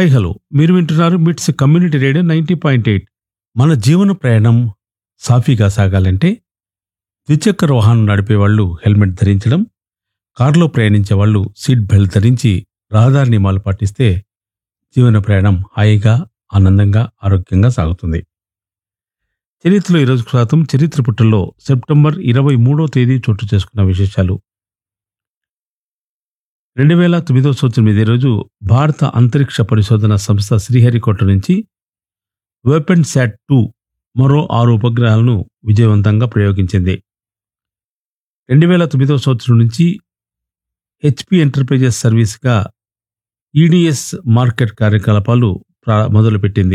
hi hello మీరు వింటున్నారు MITS community radio ninety point eight మన జీవన ప్రయాణం సాఫీగా సాగాలంటే ద్విచక్ర వాహనం నడిపే వాళ్ళు హెల్మెట్ ధరించడం కారులో ప్రయాణించే వాళ్ళు సీట్ బెల్ట్ ధరించి రహదారి నియమాలు పాటిస్తే జీవన ప్రయాణం హాయిగా ఆనందంగా ఆరోగ్యంగా సాగుతుంది చరిత్రలో ఈరోజు శాతం చరిత్ర పుటల్లో సెప్టెంబర్ ఇరవై మూడో తేదీ చోటు చేసుకున్న విశేషాలు రెండు వేల తొమ్మిదో సంవత్సరం ఇదే రోజు భారత అంతరిక్ష పరిశోధన సంస్థ శ్రీహరికోట నుంచి వెపన్ శాట్ టూ మరో ఆరు ఉపగ్రహాలను విజయవంతంగా ప్రయోగించింది రెండు వేల తొమ్మిదో సంవత్సరం నుంచి హెచ్పి ఎంటర్ప్రైజెస్ సర్వీస్గా ఈడిఎస్ మార్కెట్ కార్యకలాపాలు ప్రా- మొదలుపెట్టింది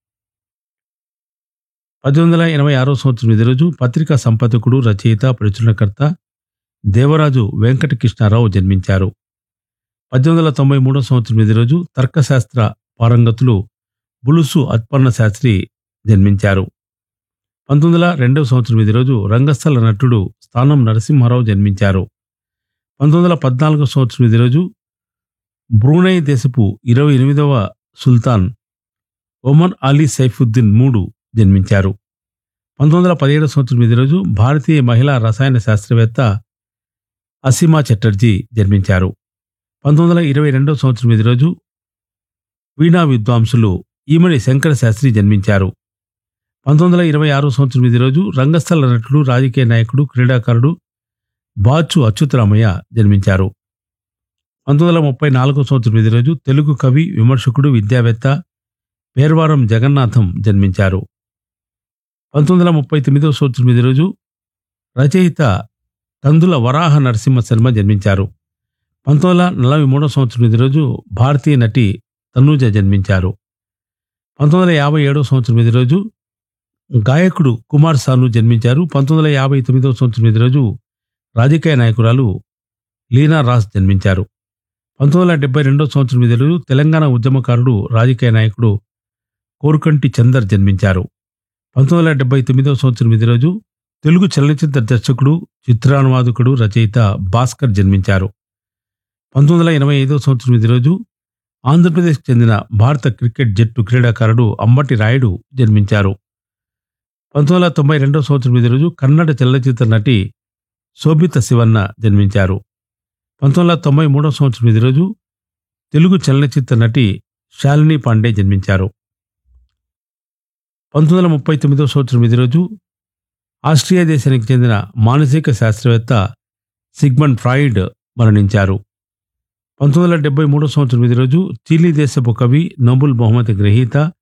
పద్దెనిమిది వందల ఎనభై ఆరో సంవత్సరం ఇదే రోజు పత్రికా సంపాదకుడు రచయిత ప్రచురణకర్త దేవరాజు వెంకటకృష్ణారావు జన్మించారు పద్దెనిమిది వందల తొంభై మూడో సంవత్సరం ఇదే రోజు తర్కశాస్త్ర పారంగతులు బులుసు అత్పన్న శాస్త్రి జన్మించారు పంతొమ్మిది వందల రెండవ సంవత్సరం ఇదే రోజు రంగస్థల నటుడు స్థానం నరసింహారావు జన్మించారు పంతొమ్మిది వందల పద్నాలుగో సంవత్సరం ఇదే రోజు బ్రూనై దేశపు ఇరవై ఎనిమిదవ సుల్తాన్ ఒమర్ అలీ సైఫుద్దీన్ మూడు జన్మించారు పంతొమ్మిది వందల పదిహేడవ సంవత్సరం ఇదే రోజు భారతీయ మహిళా రసాయన శాస్త్రవేత్త అసీమా చటర్జీ జన్మించారు పంతొమ్మిది వందల ఇరవై రెండవ సంవత్సరం ఇదే రోజు వీణా విద్వాంసులు ఈమడి శంకర శాస్త్రి జన్మించారు పంతొమ్మిది వందల ఇరవై ఆరో సంవత్సరం ఇదే రోజు రంగస్థల నటుడు రాజకీయ నాయకుడు క్రీడాకారుడు బాచు అచ్యుతరామయ్య జన్మించారు పంతొమ్మిది వందల ముప్పై నాలుగో సంవత్సరం ఇదే రోజు తెలుగు కవి విమర్శకుడు విద్యావేత్త పేర్వారం జగన్నాథం జన్మించారు పంతొమ్మిది వందల ముప్పై తొమ్మిదవ సంవత్సరం ఇదే రోజు రచయిత కందుల వరాహ నరసింహ శర్మ జన్మించారు పంతొమ్మిది వందల నలభై మూడో సంవత్సరం ఇదే రోజు భారతీయ నటి తనూజ జన్మించారు పంతొమ్మిది వందల యాభై ఏడో సంవత్సరం ఇదే రోజు గాయకుడు కుమార్ సాను జన్మించారు పంతొమ్మిది వందల యాభై తొమ్మిదవ సంవత్సరం ఇదే రోజు రాజకీయ నాయకురాలు లీనా రాస్ జన్మించారు పంతొమ్మిది వందల డెబ్బై రెండో సంవత్సరం ఇదే రోజు తెలంగాణ ఉద్యమకారుడు రాజకీయ నాయకుడు కోరుకంటి చందర్ జన్మించారు పంతొమ్మిది వందల డెబ్బై తొమ్మిదవ సంవత్సరం ఇదే రోజు తెలుగు చలనచిత్ర దర్శకుడు చిత్రానువాదకుడు రచయిత భాస్కర్ జన్మించారు పంతొమ్మిది వందల ఎనభై ఐదో సంవత్సరం ఇదే రోజు ఆంధ్రప్రదేశ్కి చెందిన భారత క్రికెట్ జట్టు క్రీడాకారుడు అంబటి రాయుడు జన్మించారు పంతొమ్మిది వందల తొంభై రెండవ సంవత్సరం ఇదే రోజు కన్నడ చలనచిత్ర నటి శోభిత శివన్న జన్మించారు పంతొమ్మిది వందల తొంభై మూడవ సంవత్సరం ఇదే రోజు తెలుగు చలనచిత్ర నటి శాలిని పాండే జన్మించారు పంతొమ్మిది వందల ముప్పై తొమ్మిదవ సంవత్సరం ఇదే రోజు ఆస్ట్రియా దేశానికి చెందిన మానసిక శాస్త్రవేత్త సిగ్మండ్ ఫ్రాయిడ్ మరణించారు పంతొమ్మిది వందల డెబ్బై మూడో సంవత్సరం ఇదే రోజు చిలీ దేశపు కవి నోబుల్ బహుమతి గ్రహీత